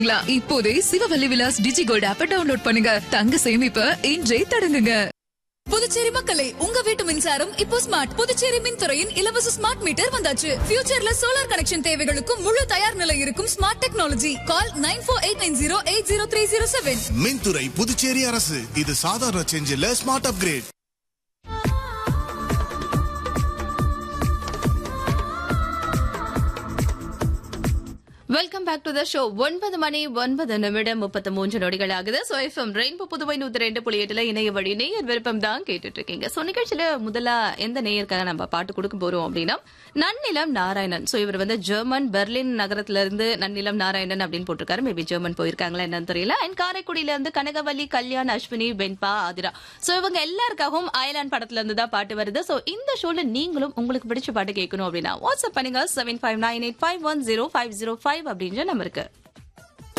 இப்போதே Sivavalli Vilas digi gold ஆப்ப download பண்ணுங்க தங்க சேமிப்ப இன்றே தொடங்குங்க புதுச்சேரி மக்களே உங்க வீட்டு மின்சாரம் இப்போ ஸ்மார்ட் புதுச்சேரி மின்துறையின் இலவச ஸ்மார்ட் மீட்டர் வந்தாச்சு ஃபியூச்சர்ல சோலார் கனெக்ஷன் தேவைகளுக்கும் முழு தயார் நிலை இருக்கும் smart technology call nine four eight nine zero eight zero three zero seven மின்துறை புதுச்சேரி அரசு இது சாதாரண சேஞ்ச் இல்ல smart upgrade welcome back to the show ஒன்பது மணி ஒன்பது நிமிடம் முப்பத்தி மூன்று நொடிகள் ஆகுது சோ எஃப்எம் ரெயின்போ புதுவை நூத்தி ரெண்டு புள்ளி எட்டுல இணைய வழி நேயர் விருப்பம் தான் கேட்டுட்டு இருக்கீங்க சோ நிகழ்ச்சியில முதல்ல எந்த நேயருக்காக நம்ம பாட்டு கொடுக்க போறோம் அப்படின்னா நன்னிலம் நாராயணன் சோ இவர் வந்து ஜெர்மன் பெர்லின் நகரத்துல இருந்து நன்னிலம் நாராயணன் அப்படின்னு போட்டிருக்காரு மேபி ஜெர்மன் போயிருக்காங்களா என்னன்னு தெரியல அண்ட் காரைக்குடியில இருந்து கனகவல்லி கல்யாண் அஸ்வினி வெண்பா ஆதிரா சோ இவங்க எல்லாருக்காகவும் அயலான் படத்துல இருந்து தான் பாட்டு வருது சோ இந்த ஷோல நீங்களும் உங்களுக்கு பிடிச்ச பாட்டு கேட்கணும் அப்படின்னா வாட்ஸ்அப் பண்ணுங்க seven five nine eight five one zero five zero five அப்படின்ற நம்பருக்கு